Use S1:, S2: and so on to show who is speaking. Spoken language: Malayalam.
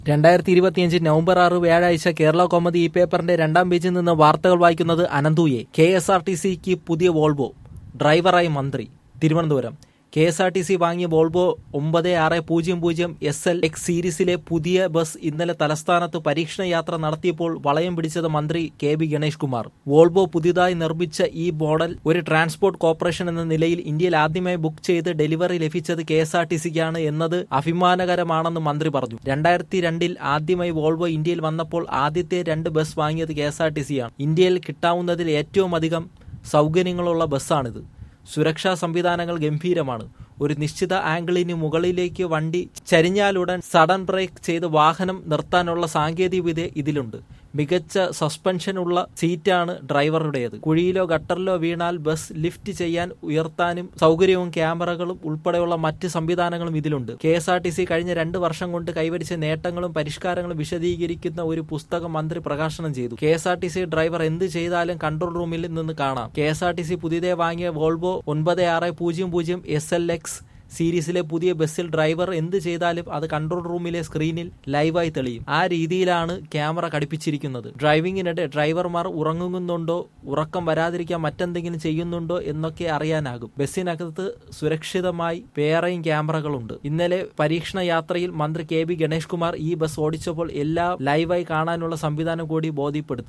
S1: രണ്ടായിരത്തി ഇരുപത്തിയഞ്ച് നവംബർ ആറ് വ്യാഴാഴ്ച കേരള കോമതി ഈ പേപ്പറിന്റെ രണ്ടാം പേജിൽ നിന്ന് വാർത്തകൾ വായിക്കുന്നത് അനന്തുയെ കെ എസ് ആർ ടി സിക്ക് പുതിയ വോൾവോ ഡ്രൈവറായി മന്ത്രി Thiruvananthapuram K S R T C വാങ്ങിയ വോൾവോ ഒമ്പത് ആറ് പൂജ്യം പൂജ്യം എസ് എൽ എക്സ് സീരീസിലെ പുതിയ ബസ് ഇന്നലെ തലസ്ഥാനത്ത് പരീക്ഷണ യാത്ര നടത്തിയപ്പോൾ വളയം പിടിച്ചത് മന്ത്രി K B Ganesh Kumar Volvo പുതിയതായി നിർമ്മിച്ച ഈ മോഡൽ ഒരു ട്രാൻസ്പോർട്ട് കോർപ്പറേഷൻ എന്ന നിലയിൽ ഇന്ത്യയിൽ ആദ്യമായി ബുക്ക് ചെയ്ത് ഡെലിവറി ലഭിച്ചത് കെ എസ് ആർ ടി സിക്കാണ് എന്നത് അഭിമാനകരമാണെന്ന് മന്ത്രി പറഞ്ഞു രണ്ടായിരത്തി രണ്ടിൽ ആദ്യമായി വോൾവോ ഇന്ത്യയിൽ വന്നപ്പോൾ ആദ്യത്തെ രണ്ട് ബസ് വാങ്ങിയത് കെ എസ് ആർ ടി സിയാണ് ഇന്ത്യയിൽ കിട്ടാവുന്നതിൽ ഏറ്റവും അധികം സൗകര്യങ്ങളുള്ള ബസ്സാണിത് സുരക്ഷാ സംവിധാനങ്ങൾ ഗംഭീരമാണ് ഒരു നിശ്ചിത ആംഗിളിന് മുകളിലേക്ക് വണ്ടി ചരിഞ്ഞാലുടൻ സഡൻ ബ്രേക്ക് ചെയ്ത് വാഹനം നിർത്താനുള്ള സാങ്കേതികവിദ്യ ഇതിലുണ്ട് മികച്ച സസ്പെൻഷനുള്ള സീറ്റാണ് ഡ്രൈവറുടേത് കുഴിയിലോ ഗട്ടറിലോ വീണാൽ ബസ് ലിഫ്റ്റ് ചെയ്യാൻ ഉയർത്താനും സൗകര്യവും ക്യാമറകളും ഉൾപ്പെടെയുള്ള മറ്റ് സംവിധാനങ്ങളും ഇതിലുണ്ട് K S R T C കഴിഞ്ഞ രണ്ട് വർഷം കൊണ്ട് കൈവരിച്ച നേട്ടങ്ങളും പരിഷ്കാരങ്ങളും വിശദീകരിക്കുന്ന ഒരു പുസ്തകം മന്ത്രി പ്രകാശനം ചെയ്തു K S R T C driver എന്ത് ചെയ്താലും കൺട്രോൾ റൂമിൽ നിന്ന് കാണാം K S R T C പുതിയതേ വാങ്ങിയ വോൾവോ ഒൻപത് ആറ് പൂജ്യം പൂജ്യം എസ് എൽ എക്സ് സീരീസിലെ പുതിയ ബസ്സിൽ ഡ്രൈവർ എന്ത് ചെയ്താലും അത് കൺട്രോൾ റൂമിലെ സ്ക്രീനിൽ ലൈവായി തെളിയും ആ രീതിയിലാണ് ക്യാമറ ഘടിപ്പിച്ചിരിക്കുന്നത് ഡ്രൈവിംഗിനിടെ ഡ്രൈവർമാർ ഉറങ്ങുന്നുണ്ടോ ഉറക്കം വരാതിരിക്കാൻ മറ്റെന്തെങ്കിലും ചെയ്യുന്നുണ്ടോ എന്നൊക്കെ അറിയാനാകും ബസ്സിനകത്ത് സുരക്ഷിതമായി വേറെയും ക്യാമറകളുണ്ട് ഇന്നലെ പരീക്ഷണ യാത്രയിൽ മന്ത്രി കെ ബി ഗണേഷ് കുമാർ ഈ ബസ് ഓടിച്ചപ്പോൾ എല്ലാം ലൈവായി കാണാനുള്ള സംവിധാനം കൂടി ബോധ്യപ്പെടുത്തി